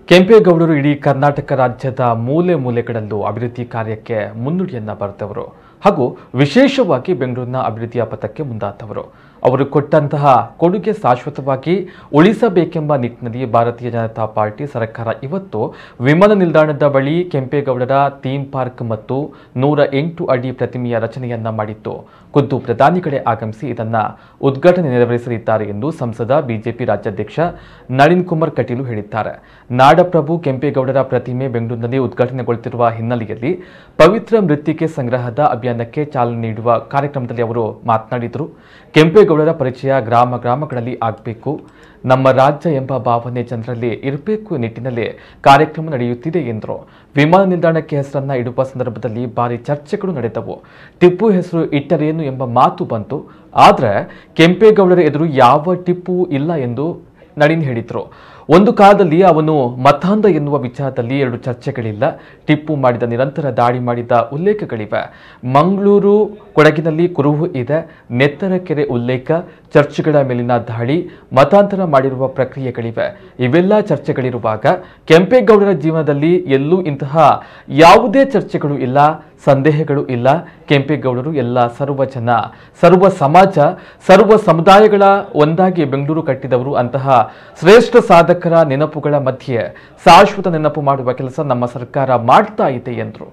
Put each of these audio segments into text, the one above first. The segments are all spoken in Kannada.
ಕೆಂಪೇಗೌಡರು ಇಡೀ ಕರ್ನಾಟಕ ರಾಜ್ಯದ ಮೂಲೆ ಮೂಲೆಗಳಲ್ಲೂ ಅಭಿವೃದ್ಧಿ ಕಾರ್ಯಕ್ಕೆ ಮುನ್ನುಡಿಯನ್ನ ಬರೆದವರು ಹಾಗೂ ವಿಶೇಷವಾಗಿ ಬೆಂಗಳೂರಿನ ಅಭಿವೃದ್ಧಿಯ ಪಥಕ್ಕೆ ಮುಂದಾದವರು ಅವರು ಕೊಟ್ಟಂತಹ ಕೊಡುಗೆ ಶಾಶ್ವತವಾಗಿ ಉಳಿಸಬೇಕೆಂಬ ನಿಟ್ಟಿನಲ್ಲಿ ಭಾರತೀಯ ಜನತಾ ಪಾರ್ಟಿ ಸರ್ಕಾರ ಇವತ್ತು ವಿಮಾನ ನಿಲ್ದಾಣದ ಬಳಿ ಕೆಂಪೇಗೌಡರ ಥೀಮ್ ಪಾರ್ಕ್ ಮತ್ತು ನೂರ ಎಂಟು ಅಡಿ ಪ್ರತಿಮೆಯ ರಚನೆಯನ್ನ ಮಾಡಿತ್ತು ಖುದ್ದು ಪ್ರಧಾನಿಗಳೇ ಆಗಮಿಸಿ ಇದನ್ನ ಉದ್ಘಾಟನೆ ನೆರವೇರಿಸಲಿದ್ದಾರೆ ಎಂದು ಸಂಸದ ಬಿಜೆಪಿ ರಾಜ್ಯಾಧ್ಯಕ್ಷ ನಳಿನ್ ಕುಮಾರ್ ಕಟೀಲು ಹೇಳಿದ್ದಾರೆ ನಾಡಪ್ರಭು ಕೆಂಪೇಗೌಡರ ಪ್ರತಿಮೆ ಬೆಂಗಳೂರಿನಲ್ಲಿ ಉದ್ಘಾಟನೆಗೊಳ್ಳುತ್ತಿರುವ ಹಿನ್ನೆಲೆಯಲ್ಲಿ ಪವಿತ್ರ ಮೃತ್ತಿಕೆ ಸಂಗ್ರಹದ ಅಭಿಯಾನಕ್ಕೆ ಚಾಲನೆ ನೀಡುವ ಕಾರ್ಯಕ್ರಮದಲ್ಲಿ ಅವರು ಮಾತನಾಡಿದರು ಕೆಂಪೇಗೌಡರ ಪರಿಚಯ ಗ್ರಾಮ ಗ್ರಾಮಗಳಲ್ಲಿ ಆಗಬೇಕು ನಮ್ಮ ರಾಜ್ಯ ಎಂಬ ಭಾವನೆ ಜನರಲ್ಲಿ ಇರಬೇಕು ನಿಟ್ಟಿನಲ್ಲಿ ಕಾರ್ಯಕ್ರಮ ನಡೆಯುತ್ತಿದೆ ಎಂದರು ವಿಮಾನ ನಿಲ್ದಾಣಕ್ಕೆ ಹೆಸರನ್ನ ಇಡುವ ಸಂದರ್ಭದಲ್ಲಿ ಭಾರಿ ಚರ್ಚೆಗಳು ನಡೆದವು ಟಿಪ್ಪು ಹೆಸರು ಇಟ್ಟರೇನು ಎಂಬ ಮಾತು ಬಂತು ಆದರೆ ಕೆಂಪೇಗೌಡರ ಎದುರು ಯಾವ ಟಿಪ್ಪು ಇಲ್ಲ ಎಂದು ನಳಿನ್ ಹೇಳಿದರು ಒಂದು ಕಾಲದಲ್ಲಿ ಅವನು ಮತಾಂಧ ಎನ್ನುವ ವಿಚಾರದಲ್ಲಿ ಎರಡು ಚರ್ಚೆಗಳಿಲ್ಲ ಟಿಪ್ಪು ಮಾಡಿದ ನಿರಂತರ ದಾಳಿ ಮಾಡಿದ ಉಲ್ಲೇಖಗಳಿವೆ ಮಂಗಳೂರು ಕೊಡಗಿನಲ್ಲಿ ಕುರುಹು ಇದೆ ನೆತ್ತರಕೆರೆ ಉಲ್ಲೇಖ ಚರ್ಚ್ಗಳ ಮೇಲಿನ ದಾಳಿ ಮತಾಂತರ ಮಾಡಿರುವ ಪ್ರಕ್ರಿಯೆಗಳಿವೆ ಇವೆಲ್ಲ ಚರ್ಚೆಗಳಿರುವಾಗ ಕೆಂಪೇಗೌಡರ ಜೀವನದಲ್ಲಿ ಎಲ್ಲೂ ಇಂತಹ ಯಾವುದೇ ಚರ್ಚೆಗಳು ಇಲ್ಲ ಸಂದೇಹಗಳು ಇಲ್ಲ ಕೆಂಪೇಗೌಡರು ಎಲ್ಲ ಸರ್ವ ಜನ ಸರ್ವ ಸಮಾಜ ಸರ್ವ ಸಮುದಾಯಗಳ ಒಂದಾಗಿ ಬೆಂಗಳೂರು ಕಟ್ಟಿದವರು ಅಂತಹ ಶ್ರೇಷ್ಠ ಸಾಧಕರ ನೆನಪುಗಳ ಮಧ್ಯೆ ಶಾಶ್ವತ ನೆನಪು ಮಾಡುವ ಕೆಲಸ ನಮ್ಮ ಸರ್ಕಾರ ಮಾಡ್ತಾ ಇದೆ ಎಂದರು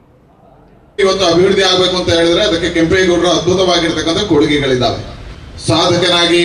ಇವತ್ತು ಅಭಿವೃದ್ಧಿ ಆಗಬೇಕು ಅಂತ ಹೇಳಿದ್ರೆ ಅದಕ್ಕೆ ಕೆಂಪೇಗೌಡರ ಅದ್ಭುತವಾಗಿರ್ತಕ್ಕಂಥ ಕೊಡುಗೆಗಳಿದ್ದಾವೆ ಸಾಧಕನಾಗಿ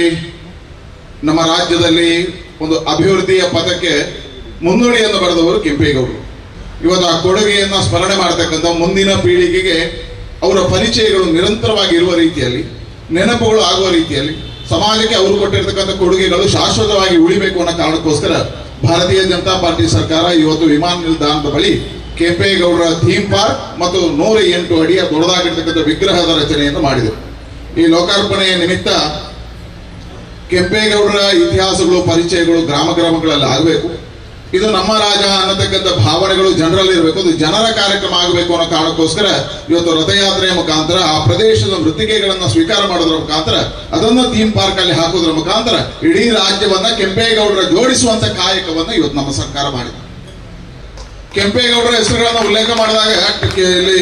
ನಮ್ಮ ರಾಜ್ಯದಲ್ಲಿ ಒಂದು ಅಭಿವೃದ್ಧಿಯ ಪಥಕ್ಕೆ ಮುನ್ನುಡಿಯನ್ನು ಬರೆದವರು ಕೆಂಪೇಗೌಡರು ಇವತ್ತು ಆ ಕೊಡುಗೆಯನ್ನ ಸ್ಮರಣೆ ಮಾಡತಕ್ಕಂಥ ಮುಂದಿನ ಪೀಳಿಗೆಗೆ ಅವರ ಪರಿಚಯಗಳು ನಿರಂತರವಾಗಿ ಇರುವ ರೀತಿಯಲ್ಲಿ ನೆನಪುಗಳು ಆಗುವ ರೀತಿಯಲ್ಲಿ ಸಮಾಜಕ್ಕೆ ಅವರು ಕೊಟ್ಟಿರ್ತಕ್ಕಂಥ ಕೊಡುಗೆಗಳು ಶಾಶ್ವತವಾಗಿ ಉಳಿಬೇಕು ಅನ್ನೋ ಕಾರಣಕ್ಕೋಸ್ಕರ ಭಾರತೀಯ ಜನತಾ ಪಾರ್ಟಿ ಸರ್ಕಾರ ಇವತ್ತು ವಿಮಾನ ನಿಲ್ದಾಣದ ಬಳಿ ಕೆಂಪೇಗೌಡರ ಥೀಮ್ ಪಾರ್ಕ್ ಮತ್ತು ನೂರ ಎಂಟು ಅಡಿಯ ದೊಡ್ಡದಾಗಿರ್ತಕ್ಕಂಥ ವಿಗ್ರಹದ ರಚನೆಯನ್ನು ಮಾಡಿದರು ಈ ಲೋಕಾರ್ಪಣೆಯ ನಿಮಿತ್ತ ಕೆಂಪೇಗೌಡರ ಇತಿಹಾಸಗಳು ಪರಿಚಯಗಳು ಗ್ರಾಮ ಗ್ರಾಮಗಳಲ್ಲಿ ಆಗಬೇಕು ಇದು ನಮ್ಮ ರಾಜ ಅನ್ನತಕ್ಕಂಥ ಭಾವನೆಗಳು ಜನರಲ್ಲಿ ಇರಬೇಕು ಅದು ಜನರ ಕಾರ್ಯಕ್ರಮ ಆಗಬೇಕು ಅನ್ನೋ ಕಾರಣಕ್ಕೋಸ್ಕರ ಇವತ್ತು ರಥಯಾತ್ರೆಯ ಮುಖಾಂತರ ಆ ಪ್ರದೇಶದ ಮೃತ್ತಿಕೆಗಳನ್ನ ಸ್ವೀಕಾರ ಮಾಡೋದ್ರ ಮುಖಾಂತರ ಅದನ್ನು ಥೀಮ್ ಪಾರ್ಕ್ ಅಲ್ಲಿ ಹಾಕೋದ್ರ ಮುಖಾಂತರ ಇಡೀ ರಾಜ್ಯವನ್ನ ಕೆಂಪೇಗೌಡರ ಜೋಡಿಸುವಂತ ಕಾಯಕವನ್ನು ಇವತ್ತು ನಮ್ಮ ಸರ್ಕಾರ ಮಾಡಿದೆ ಕೆಂಪೇಗೌಡರ ಹೆಸರುಗಳನ್ನು ಉಲ್ಲೇಖ ಮಾಡಿದಾಗ ಕೆ- ಇಲ್ಲಿ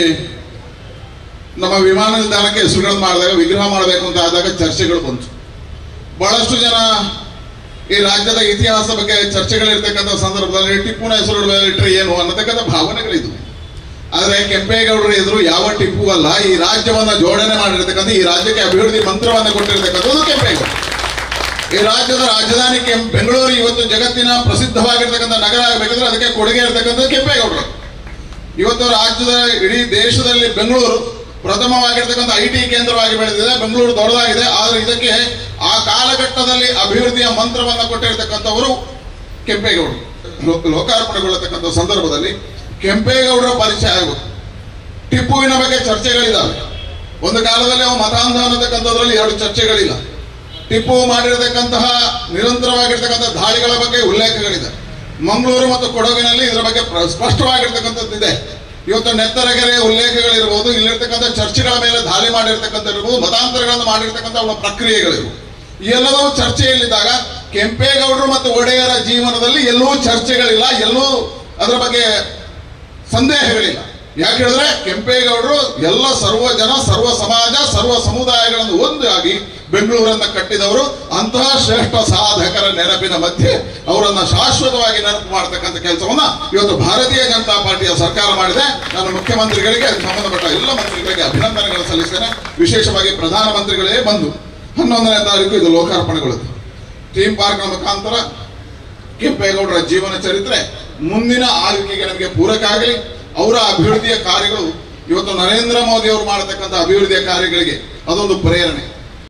ನಮ್ಮ ವಿಮಾನ ನಿಲ್ದಾಣಕ್ಕೆ ಹೆಸರುಗಳನ್ನು ಮಾಡಿದಾಗ ವಿಗ್ರಹ ಮಾಡಬೇಕು ಅಂತ ಆದಾಗ ಚರ್ಚೆಗಳು ಬಂತು ಬಹಳಷ್ಟು ಜನ ಈ ರಾಜ್ಯದ ಇತಿಹಾಸ ಬಗ್ಗೆ ಚರ್ಚೆಗಳಿರ್ತಕ್ಕಂಥ ಸಂದರ್ಭದಲ್ಲಿ ಟಿಪ್ಪುನ ಹೆಸರು ಇಟ್ಟರೆ ಏನು ಅನ್ನತಕ್ಕಂಥ ಭಾವನೆಗಳಿದ್ವು ಆದ್ರೆ ಕೆಂಪೇಗೌಡರ ಎದುರು ಯಾವ ಟಿಪ್ಪು ಅಲ್ಲ ಈ ರಾಜ್ಯವನ್ನ ಜೋಡಣೆ ಮಾಡಿರ್ತಕ್ಕಂಥ ಈ ರಾಜ್ಯಕ್ಕೆ ಅಭಿವೃದ್ಧಿ ಮಂತ್ರವನ್ನ ಕೊಟ್ಟಿರ್ತಕ್ಕಂಥದ್ದು ಕೆಂಪೇಗೌಡ ಈ ರಾಜ್ಯದ ರಾಜಧಾನಿ ಕೆಂ ಬೆಂಗಳೂರು ಇವತ್ತು ಜಗತ್ತಿನ ಪ್ರಸಿದ್ಧವಾಗಿರ್ತಕ್ಕಂಥ ನಗರ ಆಗಬೇಕಂದ್ರೆ ಅದಕ್ಕೆ ಕೊಡುಗೆ ಇರತಕ್ಕಂಥದ್ದು ಕೆಂಪೇಗೌಡರು ಇವತ್ತು ರಾಜ್ಯದ ಇಡೀ ದೇಶದಲ್ಲಿ ಬೆಂಗಳೂರು ಪ್ರಥಮವಾಗಿರ್ತಕ್ಕಂಥ ಐ ಟಿ ಕೇಂದ್ರವಾಗಿ ಬೆಳೆದಿದೆ ಬೆಂಗಳೂರು ದೊಡ್ಡದಾಗಿದೆ ಆದ್ರೆ ಇದಕ್ಕೆ ಆ ಕಾಲಘಟ್ಟದಲ್ಲಿ ಅಭಿವೃದ್ಧಿಯ ಮಂತ್ರವನ್ನ ಕೊಟ್ಟಿರ್ತಕ್ಕಂಥವರು ಕೆಂಪೇಗೌಡರು ಲೋ- ಲೋಕಾರ್ಪಣೆಗೊಳ್ಳತಕ್ಕಂಥ ಸಂದರ್ಭದಲ್ಲಿ ಕೆಂಪೇಗೌಡರ ಪರಿಚಯ ಆಗಬೇಕು ಟಿಪ್ಪುವಿನ ಬಗ್ಗೆ ಚರ್ಚೆಗಳಿದ್ದಾವೆ ಒಂದು ಕಾಲದಲ್ಲಿ ಅವ ಮತಾಂಧ ಅನ್ನತಕ್ಕಂಥದ್ರಲ್ಲಿ ಎರಡು ಚರ್ಚೆಗಳಿಲ್ಲ ಟಿಪ್ಪು ಮಾಡಿರತಕ್ಕಂತಹ ನಿರಂತರವಾಗಿರ್ತಕ್ಕಂಥ ದಾಳಿಗಳ ಬಗ್ಗೆ ಉಲ್ಲೇಖಗಳಿದೆ ಮಂಗಳೂರು ಮತ್ತು ಕೊಡಗಿನಲ್ಲಿ ಇದರ ಬಗ್ಗೆ ಪ್ರ- ಸ್ಪಷ್ಟವಾಗಿರ್ತಕ್ಕಂಥದ್ದಿದೆ ಇವತ್ತು ನೆತ್ತರಗೆರೆ ಉಲ್ಲೇಖಗಳಿರ್ಬೋದು ಇಲ್ಲಿರ್ತಕ್ಕಂಥ ಚರ್ಚ್ಗಳ ಮೇಲೆ ದಾಳಿ ಮಾಡಿರ್ತಕ್ಕಂಥ ಇರ್ಬೋದು ಮತಾಂತರಗಳನ್ನು ಮಾಡಿರ್ತಕ್ಕಂಥ ಅವರ ಪ್ರಕ್ರಿಯೆಗಳಿರ್ಬೋದು ಈ ಎಲ್ಲವೂ ಚರ್ಚೆಯಲ್ಲಿದ್ದಾಗ ಕೆಂಪೇಗೌಡರು ಮತ್ತು ಒಡೆಯರ ಜೀವನದಲ್ಲಿ ಎಲ್ಲೂ ಚರ್ಚೆಗಳಿಲ್ಲ ಎಲ್ಲೂ ಅದರ ಬಗ್ಗೆ ಸಂದೇಹಗಳಿಲ್ಲ ಯಾಕೆ ಹೇಳಿದ್ರೆ ಕೆಂಪೇಗೌಡರು ಎಲ್ಲ ಸರ್ವ ಜನ ಸರ್ವ ಸಮಾಜ ಸರ್ವ ಸಮುದಾಯಗಳನ್ನು ಒಂದಾಗಿ ಬೆಂಗಳೂರನ್ನ ಕಟ್ಟಿದವರು ಅಂತಹ ಶ್ರೇಷ್ಠ ಸಾಧಕರ ನೆನಪಿನ ಮಧ್ಯೆ ಅವರನ್ನ ಶಾಶ್ವತವಾಗಿ ನೆನಪು ಮಾಡತಕ್ಕಂಥ ಕೆಲಸವನ್ನ ಇವತ್ತು ಭಾರತೀಯ ಜನತಾ ಪಾರ್ಟಿಯ ಸರ್ಕಾರ ಮಾಡಿದೆ ನಾನು ಮುಖ್ಯಮಂತ್ರಿಗಳಿಗೆ ಅದಕ್ಕೆ ಸಂಬಂಧಪಟ್ಟ ಎಲ್ಲ ಮಂತ್ರಿಗಳಿಗೆ ಅಭಿನಂದನೆಗಳನ್ನು ಸಲ್ಲಿಸ್ತೇನೆ ವಿಶೇಷವಾಗಿ ಪ್ರಧಾನಮಂತ್ರಿಗಳೇ ಬಂದು ಹನ್ನೊಂದನೇ ತಾರೀಕು ಇದು ಲೋಕಾರ್ಪಣೆಗೊಳ್ಳುತ್ತೆ ಥೀಮ್ ಪಾರ್ಕ್ನ ಮುಖಾಂತರ ಕೆಂಪೇಗೌಡರ ಜೀವನ ಚರಿತ್ರೆ ಮುಂದಿನ ಆಳ್ವಿಕೆಗೆ ನಮಗೆ ಪೂರಕ ಆಗಲಿ ಅವರ ಅಭಿವೃದ್ಧಿಯ ಕಾರ್ಯಗಳು ಇವತ್ತು ನರೇಂದ್ರ ಮೋದಿ ಅವರು ಮಾಡತಕ್ಕಂಥ ಅಭಿವೃದ್ಧಿಯ ಕಾರ್ಯಗಳಿಗೆ ಅದೊಂದು ಪ್ರೇರಣೆ